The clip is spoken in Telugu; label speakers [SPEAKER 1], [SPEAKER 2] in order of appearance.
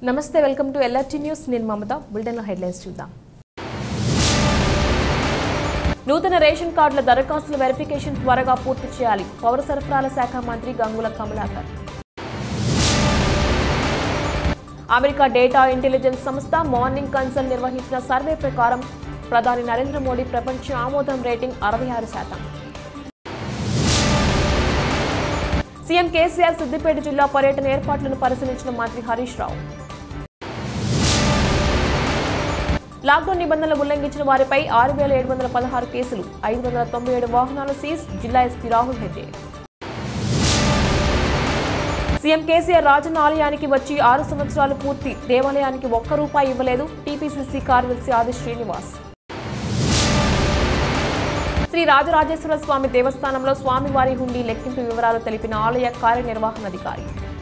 [SPEAKER 1] నమస్తే వెల్కమ్ టు ఎల్ఆర్టీ న్యూస్ నేను మమత బులెటిన్లో హెడ్లైన్స్ చూద్దాం నూతన రేషన్ కార్డుల దరఖాస్తుల వెరిఫికేషన్ త్వరగా పూర్తి చేయాలి పౌర సరఫరాల శాఖ మంత్రి Gangula Kamalakar America data intelligence సంస్థ మార్నింగ్ కన్సల్ నిర్వహించిన సర్వే ప్రకారం ప్రధాని నరేంద్ర మోడీ ప్రపంచ ఆమోదం రేటింగ్ అరవై ఆరు శాతం సీఎం కేసీఆర్ సిద్దిపేట జిల్లా పర్యటన ఏర్పాట్లను పరిశీలించిన మంత్రి హరీష్ రావు లాక్డౌన్ నిబంధనలు ఉల్లంఘించిన వారిపై ఆరు వేల ఏడు వందల పదహారు కేసులు ఐదు వందల తొంభై ఏడు వాహనాలు సీజ్ జిల్లా ఎస్పీ రాహుల్ హెడ్డే సీఎం కేసీఆర్ రాజన్న ఆలయానికి వచ్చి ఆరు సంవత్సరాలు పూర్తి దేవాలయానికి ఒక్క రూపాయి ఇవ్వలేదు టీపీసీసీ కార్యదర్శి ఆది శ్రీనివాస్ శ్రీ రాజరాజేశ్వర స్వామి దేవస్థానంలో స్వామివారి హుండీ లెక్కింపు వివరాలు తెలిపిన ఆలయ కార్యనిర్వహణాధికారి